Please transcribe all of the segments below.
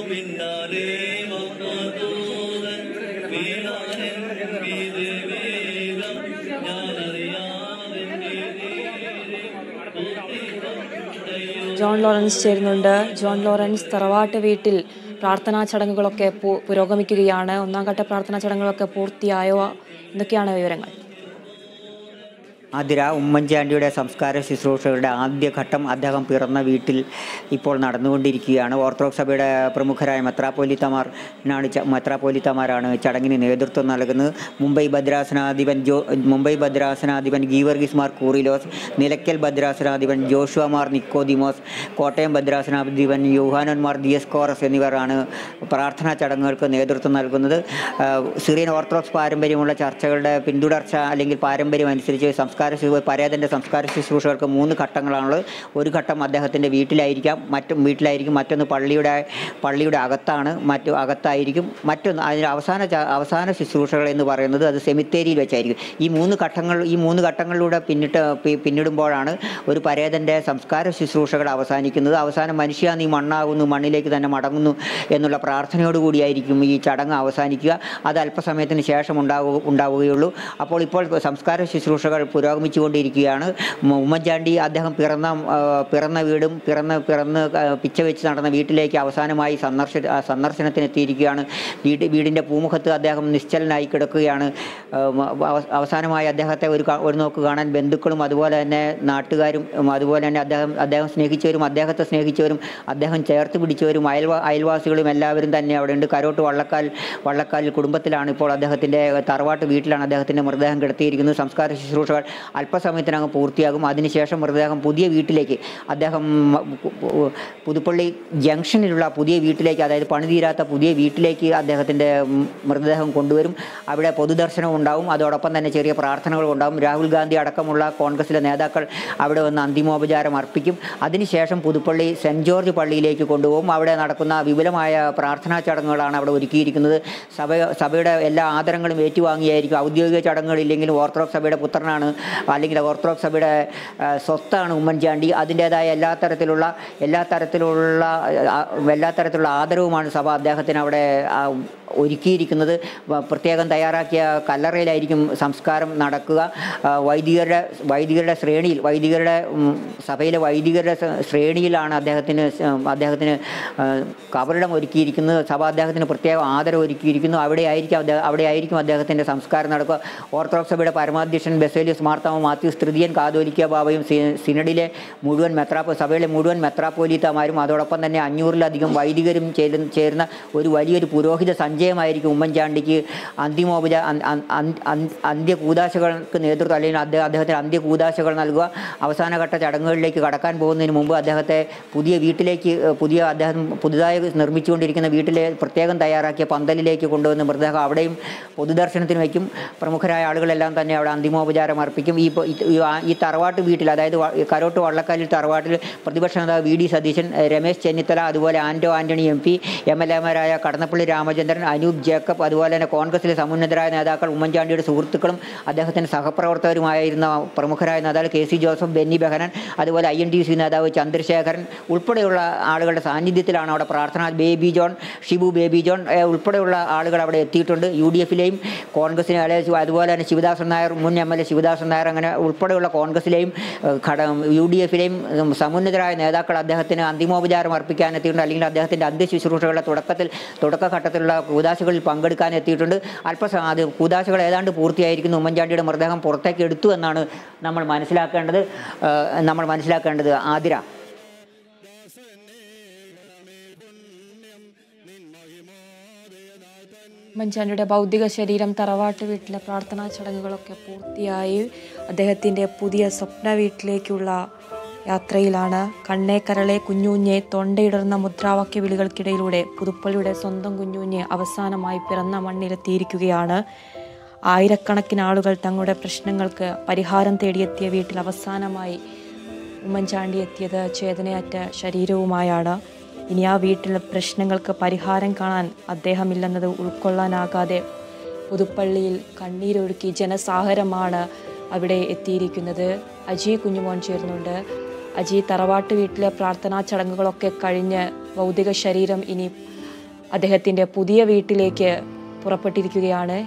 പിന്നാലെ മഹാദൂതൻ വീണാനെൻ മീതെ വേഗം ഞാനറിയാതെന്റെ ജോൺ ലോറൻസ് ചേരുന്നുണ്ട് ജോൺ ലോറൻസ് തറവാട്ട് വീട്ടിൽ പ്രാർത്ഥനാ ചടങ്ങുകളൊക്കെ പു- പുരോഗമിക്കുകയാണ് ഒന്നാം ഘട്ട പ്രാർത്ഥനാ ചടങ്ങുകളൊക്കെ പൂർത്തിയായോ എന്തൊക്കെയാണ് വിവരങ്ങൾ ആതിര ഉമ്മൻചാണ്ടിയുടെ സംസ്കാര ശുശ്രൂഷകളുടെ ആദ്യഘട്ടം അദ്ദേഹം പിറന്ന വീട്ടിൽ ഇപ്പോൾ നടന്നുകൊണ്ടിരിക്കുകയാണ് ഓർത്തഡോക്സ് സഭയുടെ പ്രമുഖരായ മെത്രാപ്പോലിത്തമാർ നാണ് ച- മെത്രാപ്പോലിത്തമാരാണ് ചടങ്ങിന് നേതൃത്വം നൽകുന്നത് മുംബൈ ഭദ്രാസനാധിപൻ ജോ മുംബൈ ഭദ്രാസനാധിപൻ ഗീവർഗീസ് മാർ കൂറിലോസ് നിലയ്ക്കൽ ഭദ്രാസനാധിപൻ ജോഷുവ മാർ നിക്കോദിമോസ് കോട്ടയം ഭദ്രാസനാധിപൻ യൂഹാനൻ മാർ ദിയസ്കോറസ് എന്നിവരാണ് പ്രാർത്ഥനാ ചടങ്ങുകൾക്ക് നേതൃത്വം നൽകുന്നത് ആ, സിറിയൻ ഓർത്തഡോക്സ് പാരമ്പര്യമുള്ള ചർച്ചകളുടെ പിന്തുടർച്ച അല്ലെങ്കിൽ പാരമ്പര്യം അനുസരിച്ച് സംസ്കാര ശുശ്രൂ പരേതൻ്റെ സംസ്കാര ശുശ്രൂഷകൾക്ക് മൂന്ന് ഘട്ടങ്ങളാണുള്ളത് ഒരു ഘട്ടം അദ്ദേഹത്തിൻ്റെ വീട്ടിലായിരിക്കാം മറ്റും വീട്ടിലായിരിക്കും മറ്റൊന്ന് പള്ളിയുടെ പള്ളിയുടെ അകത്താണ് മറ്റു അകത്തായിരിക്കും മറ്റൊന്ന് അതിന് അവസാന ച- അവസാന ശുശ്രൂഷകൾ എന്ന് പറയുന്നത് അത് സെമിത്തേരിയിൽ വെച്ചായിരിക്കും ഈ മൂന്ന് ഘട്ടങ്ങൾ ഈ മൂന്ന് ഘട്ടങ്ങളിലൂടെ പിന്നിട്ട് പി- പിന്നിടുമ്പോഴാണ് ഒരു പരേതൻ്റെ സംസ്കാര ശുശ്രൂഷകൾ അവസാനിക്കുന്നത് അവസാനം മനുഷ്യ നീ മണ്ണാകുന്നു മണ്ണിലേക്ക് തന്നെ മടങ്ങുന്നു എന്നുള്ള പ്രാർത്ഥനയോടുകൂടിയായിരിക്കും ഈ ചടങ്ങ് അവസാനിക്കുക അത് അല്പസമയത്തിന് ശേഷം ഉണ്ടാവുക ഉണ്ടാവുകയുള്ളൂ അപ്പോൾ ഇപ്പോൾ സംസ്കാര ശുശ്രൂഷകൾ പുരോഗമിച്ചുകൊണ്ടിരിക്കുകയാണ് ഉമ്മ- ഉമ്മൻചാണ്ടി അദ്ദേഹം പിറന്ന ആ, പിറന്ന വീടും പിറന്ന പിറന്ന് ആ, പിച്ച വെച്ച് നടന്ന വീട്ടിലേക്ക് അവസാനമായി സന്ദർശ ആ, സന്ദർശനത്തിനെത്തിയിരിക്കുകയാണ് വീട് വീടിൻ്റെ പൂമുഖത്ത് അദ്ദേഹം നിശ്ചലനായി കിടക്കുകയാണ് ആ, അവ- അവസാനമായി അദ്ദേഹത്തെ ഒരു കാ- ഒരു നോക്ക് കാണാൻ ബന്ധുക്കളും അതുപോലെ തന്നെ നാട്ടുകാരും ഉം, അതുപോലെ തന്നെ അദ്ദേഹം അദ്ദേഹം സ്നേഹിച്ചവരും അദ്ദേഹത്തെ സ്നേഹിച്ചവരും അദ്ദേഹം ചേർത്ത് പിടിച്ചവരും അയൽവാ അയൽവാസികളും എല്ലാവരും തന്നെ അവിടെയുണ്ട് കരോട്ട് വള്ളക്കാൽ വള്ളക്കാലിൽ കുടുംബത്തിലാണ് ഇപ്പോൾ അദ്ദേഹത്തിൻ്റെ തറവാട്ട് വീട്ടിലാണ് അദ്ദേഹത്തിൻ്റെ മൃതദേഹം കിടത്തിയിരിക്കുന്നത് സംസ്കാര ശുശ്രൂഷകൾ അല്പസമയത്തിനകം പൂർത്തിയാകും അതിനുശേഷം മൃതദേഹം പുതിയ വീട്ടിലേക്ക് അദ്ദേഹം പു- പുതുപ്പള്ളി ജംഗ്ഷനിലുള്ള പുതിയ വീട്ടിലേക്ക് അതായത് പണിതീരാത്ത പുതിയ വീട്ടിലേക്ക് അദ്ദേഹത്തിൻ്റെ മൃതദേഹം കൊണ്ടുവരും അവിടെ പൊതുദർശനം ഉണ്ടാവും അതോടൊപ്പം തന്നെ ചെറിയ പ്രാർത്ഥനകളും ഉണ്ടാവും രാഹുൽ ഗാന്ധി അടക്കമുള്ള കോൺഗ്രസിലെ നേതാക്കൾ അവിടെ വന്ന് അന്തിമോപചാരം അർപ്പിക്കും അതിനുശേഷം പുതുപ്പള്ളി സെൻറ് ജോർജ് പള്ളിയിലേക്ക് കൊണ്ടുപോകും അവിടെ നടക്കുന്ന വിപുലമായ പ്രാർത്ഥനാ ചടങ്ങുകളാണ് അവിടെ ഒരുക്കിയിരിക്കുന്നത് സഭ സഭയുടെ എല്ലാ ആദരങ്ങളും ഏറ്റുവാങ്ങിയായിരിക്കും ഔദ്യോഗിക ചടങ്ങുകളില്ലെങ്കിലും ഓർത്തഡോക്സ് സഭയുടെ പുത്രനാണ് അല്ലെങ്കിൽ ഓർത്തഡോക്സ് സഭയുടെ ആ, സ്വത്താണ് ഉമ്മൻചാണ്ടി അതിൻ്റേതായ എല്ലാ തരത്തിലുള്ള എല്ലാ തരത്തിലുള്ള ആ, എല്ലാ തരത്തിലുള്ള ആദരവുമാണ് സഭ അദ്ദേഹത്തിന് അവിടെ ആ, ഒരുക്കിയിരിക്കുന്നത് വ- പ്രത്യേകം തയ്യാറാക്കിയ കല്ലറയിലായിരിക്കും സംസ്കാരം നടക്കുക ആ, വൈദികരുടെ വൈദികരുടെ ശ്രേണിയിൽ വൈദികരുടെ ഉം, സഭയിലെ വൈദികരുടെ സ- ശ്രേണിയിലാണ് അദ്ദേഹത്തിന് സ- അദ്ദേഹത്തിന് ആ, കബറിടം ഒരുക്കിയിരിക്കുന്നത് സഭ അദ്ദേഹത്തിന് പ്രത്യേക ആദരം ഒരുക്കിയിരിക്കുന്നു അവിടെ ആയിരിക്കും അദ്ദേഹം അവിടെ ആയിരിക്കും അദ്ദേഹത്തിൻ്റെ സംസ്കാരം നടക്കുക ഓർത്തഡോക്സ് സഭയുടെ പരമാധ്യക്ഷൻ ബെസേലിയസ് മാർത്താമ മാത്യൂസ് തൃതീയൻ കാതോലിക്ക ബാബയും സി- സിനഡിലെ മുഴുവൻ മെത്രാപ്പോ സഭയിലെ മുഴുവൻ മെത്രാപ്പോലീത്തമാരും അതോടൊപ്പം തന്നെ അഞ്ഞൂറിലധികം വൈദികരും ചേരുന്ന ചേരുന്ന ഒരു വലിയൊരു പുരോഹിത സഞ്ചയമായിരിക്കും ഉമ്മൻചാണ്ടിക്ക് അന്തിമോപച അൻ- അൻ- അൻ- അൻ- അന്ത്യകൂദാശകൾക്ക് നേതൃത്വം അല്ലെങ്കിൽ അദ്ദേഹം അദ്ദേഹത്തിന് അന്ത്യകൂദാശകൾ നൽകുക അവസാനഘട്ട ചടങ്ങുകളിലേക്ക് കടക്കാൻ പോകുന്നതിന് മുമ്പ് അദ്ദേഹത്തെ പുതിയ വീട്ടിലേക്ക് ഏഹ്, പുതിയ അദ്ദേഹം പുതുതായി നിർമ്മിച്ചുകൊണ്ടിരിക്കുന്ന വീട്ടിലെ പ്രത്യേകം തയ്യാറാക്കിയ പന്തലിലേക്ക് കൊണ്ടുവന്ന് മൃതദേഹം അവിടെയും പൊതുദർശനത്തിന് വയ്ക്കും പ്രമുഖരായ ആളുകളെല്ലാം തന്നെ അവിടെ അന്തിമോപചാരം അർപ്പിക്കും ഈ പൊ- ഈ ആ- ഈ തറവാട്ട് വീട്ടിൽ അതായത് വ- ഈ കരോട്ട് വള്ളക്കാലിൽ തറവാട്ടിൽ പ്രതിപക്ഷ നേതാവ് വി ഡി സതീശൻ ഏഹ്, രമേശ് ചെന്നിത്തല അതുപോലെ ആന്റോ ആന്റണി എം പി എം എൽ എമാരായ കടന്നപ്പള്ളി രാമചന്ദ്രൻ അനൂപ് ജേക്കബ് അതുപോലെ തന്നെ കോൺഗ്രസിലെ സമുന്നതരായ നേതാക്കൾ ഉമ്മൻചാണ്ടിയുടെ സുഹൃത്തുക്കളും അദ്ദേഹത്തിൻ്റെ സഹപ്രവർത്തകരുമായിരുന്ന പ്രമുഖരായ നേതാവ് K C Joseph Benny Behanan അതുപോലെ ഐ എൻ ടി സി നേതാവ് ചന്ദ്രശേഖരൻ ഉൾപ്പെടെയുള്ള ആളുകളുടെ സാന്നിധ്യത്തിലാണ് അവിടെ പ്രാർത്ഥന Baby John Shibu Baby John ഏഹ്, ഉൾപ്പെടെയുള്ള ആളുകൾ അവിടെ എത്തിയിട്ടുണ്ട് യു ഡി എഫിലെയും കോൺഗ്രസിനെ അല്ലെ അതുപോലെ തന്നെ ശിവദാസൻ നായർ മുൻ M L A Sivadasan Nair അങ്ങനെ ഉൾപ്പെടെയുള്ള കോൺഗ്രസിലെയും ഏഹ്, ഘട യു ഡി എഫിലെയും ഉം, സമുന്നതരായ നേതാക്കൾ അദ്ദേഹത്തിന് അന്തിമോപചാരം അർപ്പിക്കാൻ എത്തിയിട്ടുണ്ട് അല്ലെങ്കിൽ അദ്ദേഹത്തിൻ്റെ അന്ത്യശുശ്രൂഷകളുടെ തുടക്കത്തിൽ തുടക്കഘട്ടത്തിലുള്ള കൂതാശകളിൽ പങ്കെടുക്കാൻ എത്തിയിട്ടുണ്ട് അല്പസ അത് കൂതാശകൾ ഏതാണ്ട് പൂർത്തിയായിരിക്കുന്നു ഉമ്മൻചാണ്ടിയുടെ മൃതദേഹം പുറത്തേക്ക് എടുത്തു എന്നാണ് നമ്മൾ മനസ്സിലാക്കേണ്ടത് ഏഹ്, നമ്മൾ മനസ്സിലാക്കേണ്ടത് ആതിര ഉമ്മൻചാണ്ടിയുടെ ഭൗതിക ശരീരം തറവാട്ട് വീട്ടിലെ പ്രാർത്ഥനാ ചടങ്ങുകളൊക്കെ പൂർത്തിയായി അദ്ദേഹത്തിൻ്റെ പുതിയ സ്വപ്ന വീട്ടിലേക്കുള്ള യാത്രയിലാണ് കണ്ണേ കരളെ കുഞ്ഞുഞ്ഞെ തൊണ്ടയിടർന്ന മുദ്രാവാക്യ വിളികൾക്കിടയിലൂടെ പുതുപ്പള്ളിയുടെ സ്വന്തം കുഞ്ഞുഞ്ഞെ അവസാനമായി പിറന്ന മണ്ണിലെത്തിയിരിക്കുകയാണ് ആയിരക്കണക്കിന് ആളുകൾ തങ്ങളുടെ പ്രശ്നങ്ങൾക്ക് പരിഹാരം തേടിയെത്തിയ വീട്ടിൽ അവസാനമായി ഉമ്മൻചാണ്ടി എത്തിയത് ചേതനയറ്റ ശരീരവുമായാണ് ഇനി ആ വീട്ടിലെ പ്രശ്നങ്ങൾക്ക് പരിഹാരം കാണാൻ അദ്ദേഹമില്ലെന്നത് ഉൾക്കൊള്ളാനാകാതെ പുതുപ്പള്ളിയിൽ കണ്ണീരൊഴുക്കി ജനസാഗരമാണ് അവിടെ എത്തിയിരിക്കുന്നത് അജി കുഞ്ഞുമോൻ ചേർന്നുണ്ട് അജി തറവാട്ട് വീട്ടിലെ പ്രാർത്ഥനാ ചടങ്ങുകളൊക്കെ കഴിഞ്ഞ് ഭൗതിക ശരീരം ഇനി അദ്ദേഹത്തിൻ്റെ പുതിയ വീട്ടിലേക്ക് പുറപ്പെട്ടിരിക്കുകയാണ്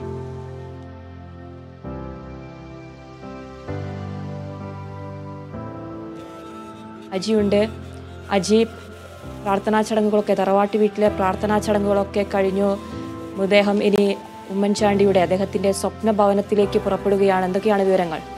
അജിയുണ്ട് അജി പ്രാർത്ഥനാ ചടങ്ങുകളൊക്കെ തറവാട്ട് വീട്ടിലെ പ്രാർത്ഥനാ ചടങ്ങുകളൊക്കെ കഴിഞ്ഞു മൃതദേഹം ഇനി ഉമ്മൻചാണ്ടിയുടെ അദ്ദേഹത്തിന്റെ സ്വപ്ന ഭവനത്തിലേക്ക് പുറപ്പെടുകയാണ് എന്തൊക്കെയാണ് വിവരങ്ങൾ